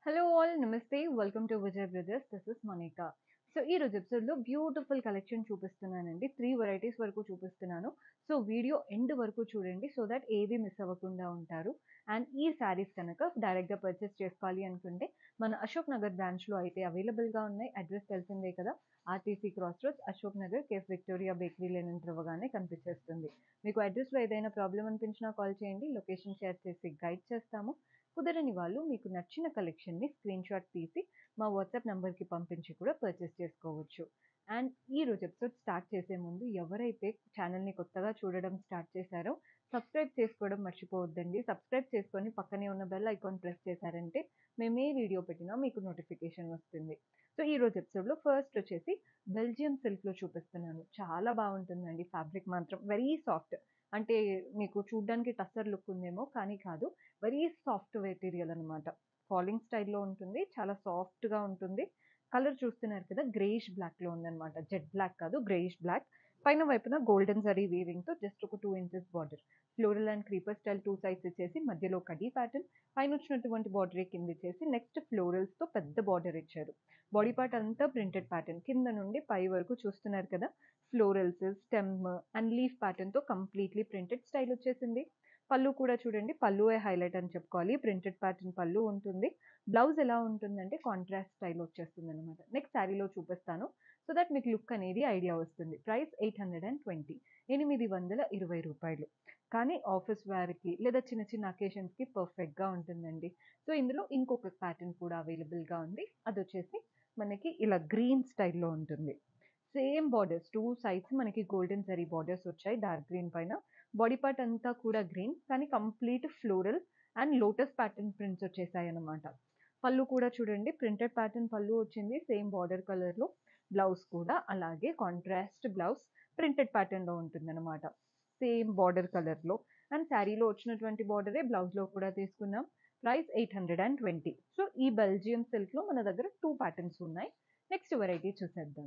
hello all నమస్తే welcome to Vijay brothers this is Monika so ఈ రోజు ఎపిసోడ్లో బ్యూటిఫుల్ కలెక్షన్ చూపిస్తున్నానండి త్రీ వెరైటీస్ వరకు చూపిస్తున్నాను సో వీడియో ఎండ్ వరకు చూడండి సో దట్ ఏది మిస్ అవ్వకుండా ఉంటారు అండ్ ఈ శారీస్ కనుక డైరెక్ట్గా పర్చేస్ చేసుకోవాలి అనుకుంటే మన అశోక్ నగర్ బ్రాంచ్లో అయితే అవైలబుల్గా ఉన్నాయి అడ్రస్ తెలిసిందే కదా RTC cross roads Ashok Nagar cafe Victoria bakery lane అవ్వగానే కనిపించేస్తుంది మీకు అడ్రస్లో ఏదైనా ప్రాబ్లం అనిపించినా కాల్ చేయండి లొకేషన్ షేర్ చేసి గైడ్ చేస్తాము కుదరని వాళ్ళు మీకు నచ్చిన కలెక్షన్ని స్క్రీన్ షాట్ తీసి మా వాట్సాప్ నెంబర్కి పంపించి కూడా పర్చేస్ చేసుకోవచ్చు అండ్ ఈ రోజు ఎపిసోడ్ స్టార్ట్ చేసే ముందు ఎవరైతే ఛానల్ని కొత్తగా చూడడం స్టార్ట్ చేశారో సబ్స్క్రైబ్ చేసుకోవడం మర్చిపోవద్దండి సబ్స్క్రైబ్ చేసుకొని పక్కనే ఉన్న బెల్ ఐకాన్ ప్రెస్ చేశారంటే మేము ఏ వీడియో పెట్టినా మీకు నోటిఫికేషన్ వస్తుంది సో ఈ రోజు ఎపిసోడ్లో ఫస్ట్ వచ్చేసి బెల్జియం సిల్క్లో చూపిస్తున్నాను చాలా బాగుంటుందండి ఫ్యాబ్రిక్ మాత్రం వెరీ సాఫ్ట్ అంటే మీకు చూడ్డానికి టస్సర్ లుక్ ఉందేమో కానీ కాదు వెరీ సాఫ్ట్ మెటీరియల్ అనమాట ఫాలింగ్ స్టైల్లో ఉంటుంది చాలా సాఫ్ట్గా ఉంటుంది కలర్ చూస్తున్నారు కదా గ్రేయిష్ బ్లాక్లో ఉందన్నమాట జెడ్ బ్లాక్ కాదు గ్రేయిష్ బ్లాక్ పైన వైపున గోల్డెన్ జరీ వీవింగ్తో జస్ట్ ఒక two inches border floral and creeper style two sides ఇచ్చేసి మధ్యలో కడీ ప్యాటర్న్ పైన వచ్చినటువంటి బార్డర్ కింద ఇచ్చేసి నెక్స్ట్ ఫ్లోరల్స్తో పెద్ద బార్డర్ ఇచ్చారు బాడీ పార్ట్ అంతా ప్రింటెడ్ ప్యాటర్న్ కింద నుండి పై వరకు చూస్తున్నారు కదా ఫ్లోరల్స్ స్టెమ్ అండ్ లీఫ్ ప్యాటర్న్తో కంప్లీట్లీ ప్రింటెడ్ స్టైల్ వచ్చేసింది పళ్ళు కూడా చూడండి పళ్ళువే హైలైట్ అని చెప్పుకోవాలి ప్రింటెడ్ ప్యాటర్న్ పళ్ళు ఉంటుంది బ్లౌజ్ ఎలా ఉంటుందంటే కాంట్రాస్ట్ స్టైల్ వచ్చేస్తుంది అనమాట నెక్స్ట్ శారీలో చూపిస్తాను సో దట్ మీకు లుక్ అనేది ఐడియా వస్తుంది price eight hundred and twenty ఎనిమిది వందల ఇరవై రూపాయలు కానీ ఆఫీస్ వేర్కి లేదా చిన్న చిన్న అకేషన్స్కి పర్ఫెక్ట్గా ఉంటుందండి సో ఇందులో ఇంకొక ప్యాటర్న్ కూడా అవైలబుల్గా ఉంది అది వచ్చేసి మనకి ఇలా గ్రీన్ స్టైల్లో ఉంటుంది సేమ్ బార్డర్స్ టూ సైడ్స్ మనకి గోల్డెన్ జరీ బార్డర్స్ వచ్చాయి డార్క్ గ్రీన్ పైన బాడీ పార్ట్ అంతా కూడా గ్రీన్ కానీ complete floral and lotus pattern prints వచ్చేసాయి అనమాట పళ్ళు కూడా చూడండి ప్రింటెడ్ ప్యాటర్న్ పళ్ళు వచ్చింది సేమ్ బార్డర్ కలర్లో బ్లౌజ్ కూడా అలాగే కాంట్రాస్ట్ బ్లౌజ్ ప్రింటెడ్ ప్యాటర్న్లో ఉంటుంది అనమాట సేమ్ బార్డర్ కలర్లో అండ్ శారీలో వచ్చినటువంటి బార్డరే బ్లౌజ్లో కూడా తీసుకున్నాం price eight hundred and twenty so ఈ బెల్జియం సిల్క్లో మన దగ్గర టూ ప్యాటర్న్స్ ఉన్నాయి నెక్స్ట్ వెరైటీ చూసేద్దాం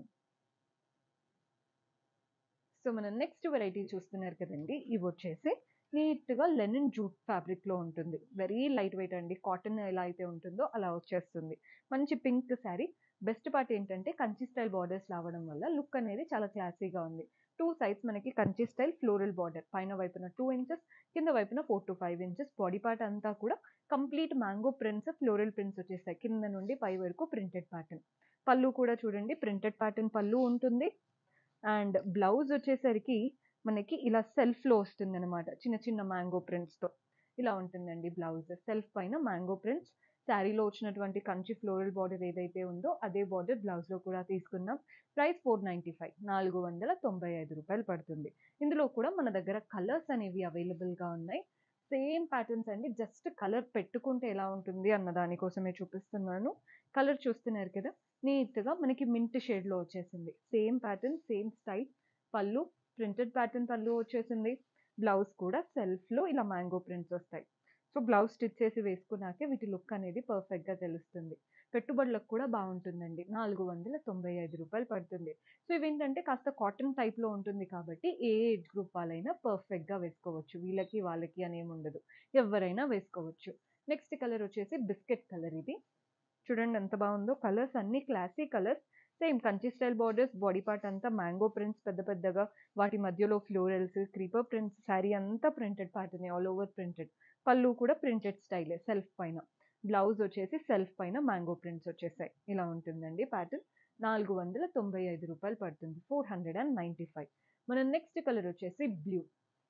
సో మనం నెక్స్ట్ వెరైటీ చూస్తున్నారు కదండి ఇవి వచ్చేసి నీట్గా లెనిన్ జూట్ ఫ్యాబ్రిక్లో ఉంటుంది వెరీ లైట్ వెయిట్ అండి కాటన్ ఎలా అయితే ఉంటుందో అలా వచ్చేస్తుంది మంచి పింక్ శారీ బెస్ట్ పార్ట్ ఏంటంటే కంచి స్టైల్ బార్డర్స్ రావడం వల్ల లుక్ అనేది చాలా క్లాసీగా ఉంది టూ సైడ్స్ మనకి కంచి స్టైల్ ఫ్లోరల్ బార్డర్ పైన వైపున టూ ఇంచెస్ కింద వైపున four to five inches body part అంతా కూడా complete mango prints floral prints వచ్చేస్తాయి కింద నుండి పై వరకు ప్రింటెడ్ ప్యాటర్న్ పళ్ళు కూడా చూడండి ప్రింటెడ్ ప్యాటర్న్ పళ్ళు ఉంటుంది అండ్ బ్లౌజ్ వచ్చేసరికి మనకి ఇలా సెల్ఫ్లో వస్తుంది అనమాట చిన్న చిన్న మ్యాంగో ప్రింట్స్తో ఇలా ఉంటుందండి బ్లౌజ్ సెల్ఫ్ పైన మ్యాంగో ప్రింట్స్ శారీలో వచ్చినటువంటి కంచి ఫ్లోరల్ బార్డర్ ఏదైతే ఉందో అదే బార్డర్ బ్లౌజ్లో కూడా తీసుకున్నాం ప్రైస్ ఫోర్ నైంటీ ఫైవ్ నాలుగు వందల తొంభై ఐదు రూపాయలు పడుతుంది ఇందులో కూడా మన దగ్గర కలర్స్ అనేవి అవైలబుల్గా ఉన్నాయి సేమ్ ప్యాటర్న్స్ అండి జస్ట్ కలర్ పెట్టుకుంటే ఎలా ఉంటుంది అన్న దానికోసమే చూపిస్తున్నాను కలర్ చూస్తున్నారు కదా నీట్గా మనకి మింట్ షేడ్లో వచ్చేసింది same pattern same style pallu printed pattern pallu వచ్చేసింది బ్లౌజ్ కూడా సెల్ఫ్లో ఇలా మ్యాంగో ప్రింట్స్ వస్తాయి సో బ్లౌజ్ స్టిచ్ చేసి వేసుకున్నాకే వీటి లుక్ అనేది పర్ఫెక్ట్గా తెలుస్తుంది పెట్టుబడులకు కూడా బాగుంటుందండి నాలుగు వందల తొంభై ఐదు రూపాయలు పడుతుంది సో ఇవేంటంటే కాస్త కాటన్ టైప్లో ఉంటుంది కాబట్టి ఏ ఏజ్ గ్రూప్ వాళ్ళైనా పర్ఫెక్ట్గా వేసుకోవచ్చు వీళ్ళకి వాళ్ళకి అనేమి ఉండదు ఎవరైనా వేసుకోవచ్చు నెక్స్ట్ కలర్ వచ్చేసి బిస్కెట్ కలర్ ఇది చూడండి ఎంత బాగుందో కలర్స్ అన్ని classy colours same Kanchi style borders body part అంతా మ్యాంగో ప్రింట్స్ పెద్ద పెద్దగా వాటి మధ్యలో ఫ్లోరల్స్ క్రీపర్ ప్రింట్స్ శారీ అంతా printed pattern all over printed pallu కూడా ప్రింటెడ్ స్టైలే సెల్ఫ్ పైన బ్లౌజ్ వచ్చేసి సెల్ఫ్ పైన మ్యాంగో ప్రింట్స్ వచ్చేసాయి ఇలా ఉంటుందండి ప్యాటర్న్ నాలుగు వందల తొంభై ఐదు రూపాయలు పడుతుంది four hundred and ninety five మన నెక్స్ట్ కలర్ వచ్చేసి బ్లూ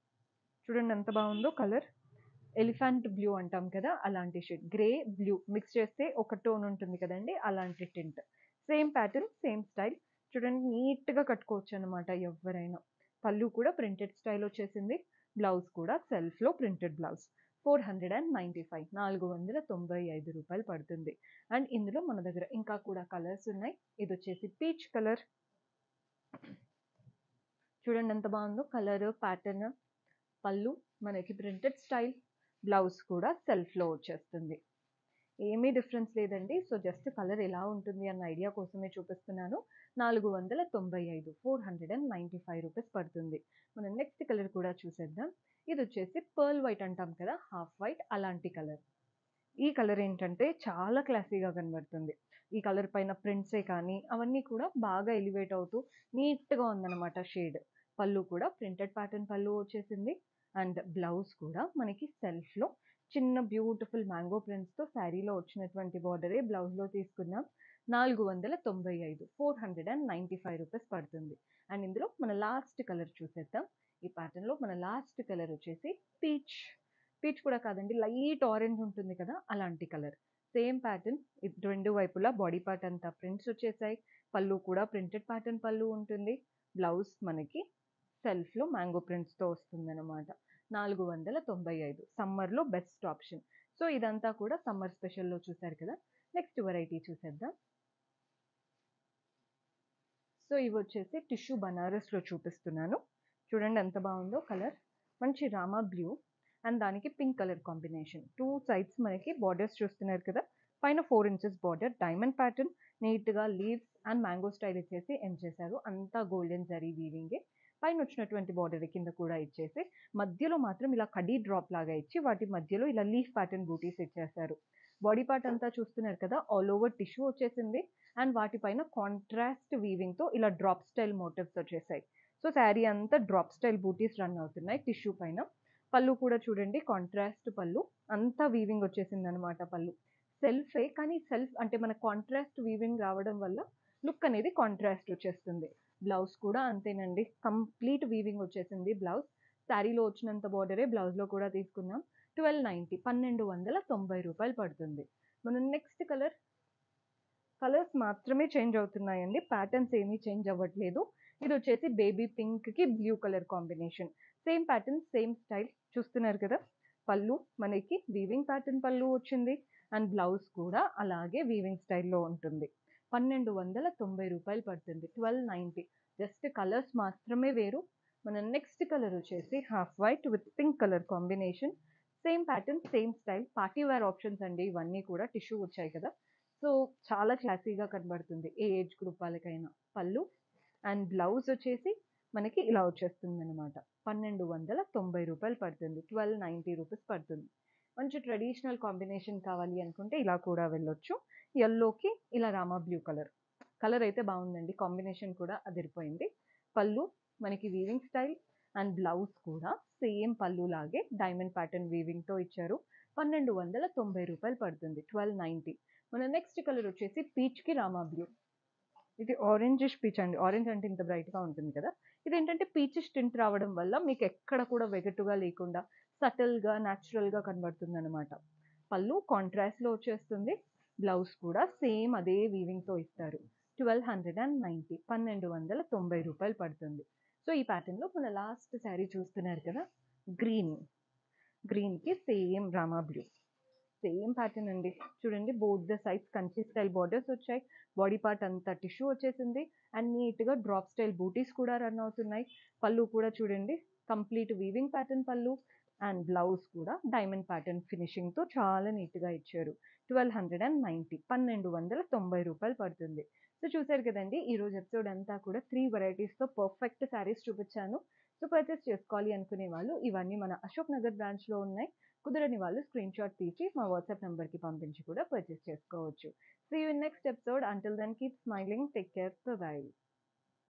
చూడండి ఎంత బాగుందో కలర్ ఎలిఫెంట్ బ్లూ అంటాం కదా అలాంటి షేడ్ గ్రే బ్లూ మిక్స్ చేస్తే ఒక టోన్ ఉంటుంది కదండి అలాంటి tint same pattern same style చూడండి నీట్గా కట్టుకోవచ్చు అనమాట ఎవరైనా పళ్ళు కూడా ప్రింటెడ్ స్టైల్ వచ్చేసింది బ్లౌజ్ కూడా సెల్ఫ్లో printed blouse four hundred and ninety five నాలుగు వందల తొంభై ఐదు రూపాయలు పడుతుంది అండ్ ఇందులో మన దగ్గర ఇంకా కూడా కలర్స్ ఉన్నాయి ఇది వచ్చేసి పీచ్ కలర్ చూడండి ఎంత బాగుందో కలర్ ప్యాటర్న్ పళ్ళు మనకి ప్రింటెడ్ స్టైల్ బ్లౌజ్ కూడా సెల్ఫ్లో వచ్చేస్తుంది ఏమీ డిఫరెన్స్ లేదండి సో జస్ట్ కలర్ ఎలా ఉంటుంది అన్న ఐడియా కోసమే చూపిస్తున్నాను నాలుగు వందల తొంభై ఐదు four hundred and ninety five rupees పడుతుంది మనం నెక్స్ట్ కలర్ కూడా చూసేద్దాం ఇది వచ్చేసి పర్ల్ వైట్ అంటాం కదా హాఫ్ వైట్ అలాంటి కలర్ ఈ కలర్ ఏంటంటే చాలా క్లాసీగా కనబడుతుంది ఈ కలర్ పైన ప్రింట్సే కానీ అవన్నీ కూడా బాగా ఎలివేట్ అవుతూ నీట్గా ఉందన్నమాట షేడ్ పళ్ళు కూడా ప్రింటెడ్ ప్యాటర్న్ పళ్ళు వచ్చేసింది అండ్ బ్లౌజ్ కూడా మనకి సెల్ఫ్లో చిన్న బ్యూటిఫుల్ మ్యాంగో ప్రింట్స్తో శారీలో వచ్చినటువంటి బార్డరే బ్లౌజ్లో తీసుకున్నాం నాలుగు వందల తొంభై ఐదు four hundred and ninety five rupees పడుతుంది అండ్ ఇందులో మన లాస్ట్ కలర్ చూసేద్దాం ఈ ప్యాటర్న్లో మన లాస్ట్ కలర్ వచ్చేసి పీచ్ పీచ్ కూడా కాదండి లైట్ ఆరెంజ్ ఉంటుంది కదా అలాంటి కలర్ సేమ్ ప్యాటర్న్ రెండు వైపులా బాడీ పార్ట్ అంతా ప్రింట్స్ వచ్చేసాయి పళ్ళు కూడా ప్రింటెడ్ ప్యాటర్న్ పళ్ళు ఉంటుంది బ్లౌజ్ మనకి సెల్ఫ్లో మ్యాంగో ప్రింట్స్తో వస్తుంది అనమాట నాలుగు వందల తొంభై ఐదు సమ్మర్లో బెస్ట్ ఆప్షన్ సో ఇదంతా కూడా సమ్మర్ స్పెషల్లో చూసారు కదా నెక్స్ట్ వెరైటీ చూసేద్దాం సో ఇవి వచ్చేసి టిష్యూ బనారస్లో చూపిస్తున్నాను చూడండి ఎంత బాగుందో కలర్ మంచి రామా బ్లూ అండ్ దానికి pink colour combination two sides మనకి బార్డర్స్ చూస్తున్నారు కదా పైన four inches border diamond pattern నీట్గా లీవ్స్ అండ్ మ్యాంగో స్టైల్ ఇచ్చేసి ఎండ్ చేశారు అంతా గోల్డెన్ జరీ వీవింగే పైన వచ్చినటువంటి బార్డర్ కింద కూడా ఇచ్చేసి మధ్యలో మాత్రం ఇలా కడీ డ్రాప్ లాగా ఇచ్చి వాటి మధ్యలో ఇలా లీఫ్ ప్యాటర్న్ బూటీస్ ఇచ్చేసారు బాడీ పార్ట్ అంతా చూస్తున్నారు కదా ఆల్ ఓవర్ టిష్యూ వచ్చేసింది అండ్ వాటిపైన కాంట్రాస్ట్ వీవింగ్తో ఇలా డ్రాప్ స్టైల్ మోటివ్స్ వచ్చేసాయి సో శారీ అంతా డ్రాప్ స్టైల్ బూటీస్ రన్ అవుతున్నాయి టిష్యూ పైన పళ్ళు కూడా చూడండి కాంట్రాస్ట్ పళ్ళు అంతా వీవింగ్ వచ్చేసింది అనమాట పళ్ళు సెల్ఫే కానీ సెల్ఫ్ అంటే మన కాంట్రాస్ట్ వీవింగ్ రావడం వల్ల లుక్ అనేది కాంట్రాస్ట్ వచ్చేస్తుంది బ్లౌజ్ కూడా అంతేనండి కంప్లీట్ వీవింగ్ వచ్చేసింది బ్లౌజ్ శారీలో వచ్చినంత బార్డరే బ్లౌజ్లో కూడా తీసుకున్నాం ట్వెల్వ్ నైంటీ పన్నెండు వందల తొంభై రూపాయలు పడుతుంది మనం నెక్స్ట్ కలర్ కలర్స్ మాత్రమే చేంజ్ అవుతున్నాయండి ప్యాటర్న్స్ ఏమీ చేంజ్ అవ్వట్లేదు ఇది వచ్చేసి బేబీ పింక్కి blue colour combination same pattern same style చూస్తున్నారు కదా పళ్ళు మనకి వీవింగ్ ప్యాటర్న్ పళ్ళు వచ్చింది అండ్ బ్లౌజ్ కూడా అలాగే వీవింగ్ స్టైల్లో ఉంటుంది పన్నెండు వందల తొంభై రూపాయలు పడుతుంది ట్వెల్వ్ నైంటీ జస్ట్ కలర్స్ మాత్రమే వేరు మన నెక్స్ట్ కలర్ వచ్చేసి half white with pink colour combination same pattern same style party wear options అండి ఇవన్నీ కూడా టిష్యూ వచ్చాయి కదా సో చాలా క్లాసీగా కనబడుతుంది ఏ ఏజ్ గ్రూప్ వాళ్ళకైనా పళ్ళు అండ్ బ్లౌజ్ వచ్చేసి మనకి ఇలా వచ్చేస్తుంది అనమాట పన్నెండు వందల తొంభై రూపాయలు పడుతుంది ట్వెల్వ్ నైంటీ రూపీస్ పడుతుంది మంచి ట్రెడిషనల్ కాంబినేషన్ కావాలి అనుకుంటే ఇలా కూడా వెళ్ళొచ్చు ఎల్లోకి ఇలా రామా బ్లూ కలర్ కలర్ అయితే బాగుందండి కాంబినేషన్ కూడా అదిరిపోయింది పళ్ళు మనకి వీవింగ్ స్టైల్ అండ్ బ్లౌజ్ కూడా సేమ్ పళ్ళు లాగే డైమండ్ ప్యాటర్న్ వీవింగ్తో ఇచ్చారు పన్నెండు వందల తొంభై రూపాయలు పడుతుంది ట్వెల్వ్ నైంటీ మన నెక్స్ట్ కలర్ వచ్చేసి పీచ్కి రామా బ్లూ ఇది ఆరెంజిష్ పీచ్ అండి ఆరెంజ్ అంటే ఇంత బ్రైట్గా ఉంటుంది కదా ఇది ఏంటంటే పీచిష్ టింట్ రావడం వల్ల మీకు ఎక్కడ కూడా వెగటుగా లేకుండా సటిల్గా న్యాచురల్గా కనబడుతుంది అనమాట పళ్ళు కాంట్రాస్ట్లో వచ్చేస్తుంది బ్లౌజ్ కూడా సేమ్ అదే వీవింగ్తో ఇస్తారు ట్వెల్వ్ హండ్రెడ్ అండ్ నైంటీ పన్నెండు వందల తొంభై రూపాయలు పడుతుంది సో ఈ ప్యాటర్న్లో మన లాస్ట్ శారీ చూస్తున్నారు కదా గ్రీన్ గ్రీన్కి same Rama blue same pattern అండి చూడండి both the sides Kanchi style borders వచ్చాయి బాడీ పార్ట్ అంతా టిష్యూ వచ్చేసింది అండ్ నీట్గా డ్రాప్ స్టైల్ బూటీస్ కూడా రన్ అవుతున్నాయి పళ్ళు కూడా చూడండి complete weaving pattern pallu and blouse కూడా డైమండ్ ప్యాటర్న్ ఫినిషింగ్తో చాలా నీట్గా ఇచ్చారు ట్వెల్వ్ హండ్రెడ్ అండ్ నైంటీ పన్నెండు వందల తొంభై రూపాయలు పడుతుంది సో చూసారు కదండి ఈ రోజు ఎపిసోడ్ అంతా కూడా త్రీ వెరైటీస్తో పర్ఫెక్ట్ శారీస్ చూపించాను సో పర్చేస్ చేసుకోవాలి అనుకునే వాళ్ళు ఇవన్నీ మన అశోక్ నగర్ బ్రాంచ్లో ఉన్నాయి కుదరని వాళ్ళు స్క్రీన్ షాట్ తీసి మా వాట్సాప్ నెంబర్కి పంపించి కూడా పర్చేస్ చేసుకోవచ్చు see you next episode until then keep smiling take care by